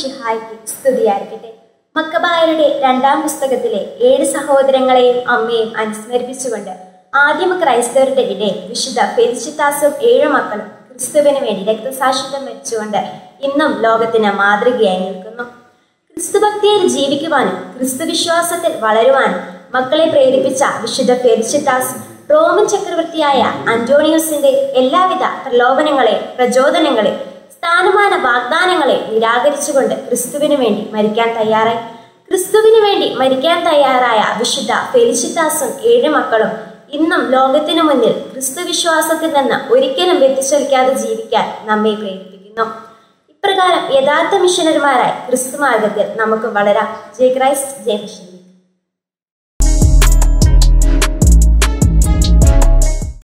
മിഷിഹായ്ക്ക് സ്തുതിയായിരിക്കട്ടെ മക്കബായരുടെ രണ്ടാം പുസ്തകത്തിലെ ഏഴ് സഹോദരങ്ങളെയും അമ്മയും അനുസ്മരിപ്പിച്ചുകൊണ്ട് ആദ്യമ ക്രൈസ്തവരുടെ ഇടയിൽ വിശുദ്ധ ഫെലിച്ചിത്താസും ഏഴു മക്കളും ക്രിസ്തുവിന് വേണ്ടി രക്തസാക്ഷിത്വം വരിച്ചുകൊണ്ട് ഇന്നും ലോകത്തിന് മാതൃകയായി നിൽക്കുന്നു ക്രിസ്തുഭക്തിയിൽ ജീവിക്കുവാനും ക്രിസ്തുവിശ്വാസത്തിൽ വളരുവാനും മക്കളെ പ്രേരിപ്പിച്ച വിശുദ്ധ ഫെലിച്ചിത്താസ് റോമൻ ചക്രവർത്തിയായ അന്റോണിയോസിന്റെ എല്ലാവിധ പ്രലോഭനങ്ങളെ പ്രചോദനങ്ങളെ സ്ഥാനമാന വാഗ്ദാനങ്ങളെ നിരാകരിച്ചുകൊണ്ട് ക്രിസ്തുവിനു വേണ്ടി മരിക്കാൻ തയ്യാറായി ക്രിസ്തുവിനു വേണ്ടി മരിക്കാൻ തയ്യാറായ വിശുദ്ധ ഫെലിച്ചിത്താസും ഏഴ് മക്കളും ഇന്നും ലോകത്തിനു മുന്നിൽ ക്രിസ്തു വിശ്വാസത്തിൽ നിന്ന് ഒരിക്കലും വ്യതിചലിക്കാതെ ജീവിക്കാൻ നമ്മെ പ്രേരിപ്പിക്കുന്നു ഇപ്രകാരം യഥാർത്ഥ മിഷനറിമാരായി ക്രിസ്തു മാർഗത്തിൽ നമുക്ക് വളരാം ജയ് ക്രൈസ്റ്റ് ജയ് മിഷനറി